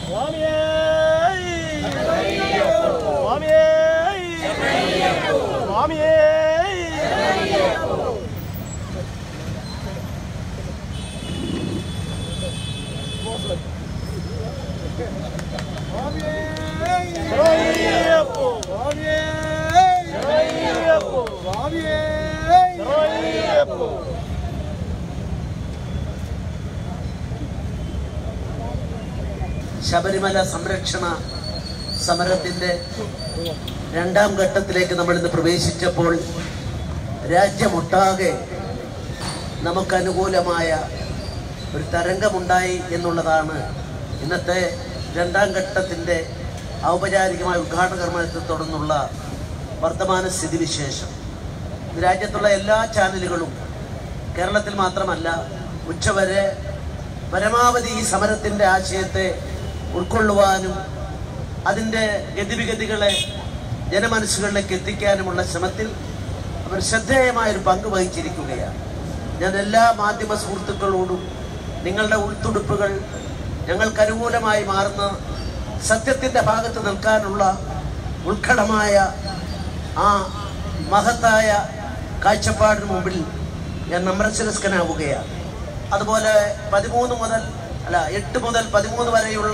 സ്വാമിയേ സ്വാമിയേ സ്വാമിയേ ശരണയ്യപ്പോ. ശരണയ്യപ്പോ. ശരണയ്യപ്പോ. ശബരിമല സംരക്ഷണ സമരത്തിന്റെ രണ്ടാം ഘട്ടത്തിലേക്ക് നമ്മൾ ഇന്ന് പ്രവേശിച്ചപ്പോൾ രാജ്യമൊട്ടാകെ നമുക്ക് അനുകൂലമായ ഒരു തരംഗമുണ്ടായി എന്നുള്ളതാണ് ഇന്നത്തെ രണ്ടാം ഘട്ടത്തിന്റെ ഔപചാരികമായ ഉദ്ഘാടന കർമ്മത്തെ തുടർന്നുള്ള വർത്തമാന സ്ഥിതിവിശേഷം ഇത് രാജ്യത്തുള്ള എല്ലാ ചാനലുകളും കേരളത്തിൽ മാത്രമല്ല ഉച്ചവരെ പരമാവധി ഈ സമരത്തിന്റെ ആശയത്തെ ഉൾക്കൊള്ളുവാനും അതിൻ്റെ ഗതിവിഗതികളെ ജനമനസ്സുകളിലേക്ക് എത്തിക്കാനുമുള്ള ശ്രമത്തിൽ അവർ ശ്രദ്ധേയമായൊരു പങ്ക് വഹിച്ചിരിക്കുകയാണ് ഞാൻ എല്ലാ മാധ്യമ സുഹൃത്തുക്കളോടും നിങ്ങളുടെ ഉൾത്തുടുപ്പുകൾ ഞങ്ങൾക്ക് അനുകൂലമായി മാറുന്ന സത്യത്തിൻ്റെ ഭാഗത്ത് നിൽക്കാനുള്ള ഉത്കടമായ ആ മഹത്തായ കാഴ്ചപ്പാടിന് മുമ്പിൽ ഞാൻ നമ്രശിരസ്കനാവുകയാണ് അതുപോലെ പതിമൂന്ന് മുതൽ അല്ല എട്ട് മുതൽ പതിമൂന്ന് വരെയുള്ള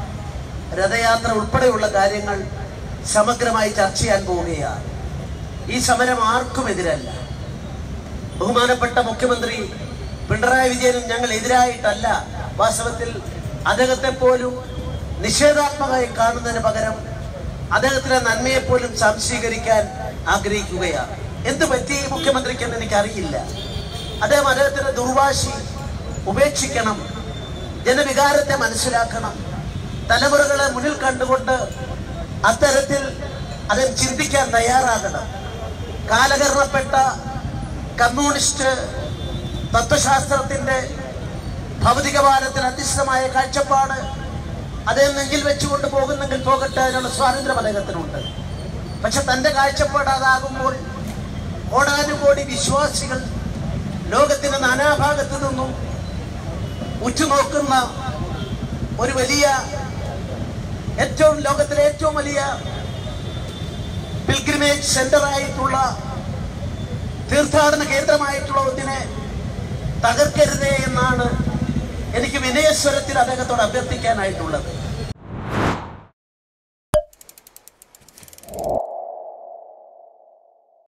രഥയാത്ര ഉൾപ്പെടെയുള്ള കാര്യങ്ങൾ സമഗ്രമായി ചർച്ച ചെയ്യാൻ പോവുകയാണ് ഈ സമരം ആർക്കും എതിരല്ല ബഹുമാനപ്പെട്ട മുഖ്യമന്ത്രി പിണറായി വിജയനും ഞങ്ങൾ എതിരായിട്ടല്ല വാസ്തവത്തിൽ അദ്ദേഹത്തെ പോലും നിഷേധാത്മകമായി കാണുന്നതിന് പകരം അദ്ദേഹത്തിന്റെ നന്മയെ പോലും സംശീകരിക്കാൻ ആഗ്രഹിക്കുകയാണ് എന്ത് പറ്റി ഈ മുഖ്യമന്ത്രിക്കെന്ന് എനിക്കറിയില്ല അദ്ദേഹം അദ്ദേഹത്തിന്റെ ദുർവാശി ഉപേക്ഷിക്കണം ജനവികാരത്തെ മനസ്സിലാക്കണം തലമുറകളെ മുന്നിൽ കണ്ടുകൊണ്ട് അത്തരത്തിൽ അദ്ദേഹം ചിന്തിക്കാൻ തയ്യാറാകണം കാലകരണപ്പെട്ട കമ്മ്യൂണിസ്റ്റ് തത്വശാസ്ത്രത്തിന്റെ ഭൗതികവാദത്തിന് അധിഷ്ഠിതമായ കാഴ്ചപ്പാട് അദ്ദേഹം നെഞ്ചിൽ വെച്ചുകൊണ്ട് പോകുന്നെങ്കിൽ പോകട്ടെ അതിനുള്ള സ്വാതന്ത്ര്യം അദ്ദേഹത്തിനുണ്ട് പക്ഷെ തന്റെ കാഴ്ചപ്പാട് അതാകുമ്പോൾ കോടാനുകോടി വിശ്വാസികൾ ലോകത്തിന്റെ നാനാഭാഗത്തു നിന്നും ഉറ്റുനോക്കുന്ന ഒരു വലിയ ഏറ്റവും ലോകത്തിലെ ഏറ്റവും വലിയ പിൽഗ്രിമേജ് സെന്റർ ആയിട്ടുള്ള തീർത്ഥാടന കേന്ദ്രമായിട്ടുള്ള ഒന്നിനെ തകർക്കരുതേ എന്നാണ് എനിക്ക് വിനയസ്വരത്തിൽ അദ്ദേഹത്തോട് അഭ്യർത്ഥിക്കാനായിട്ടുള്ളത്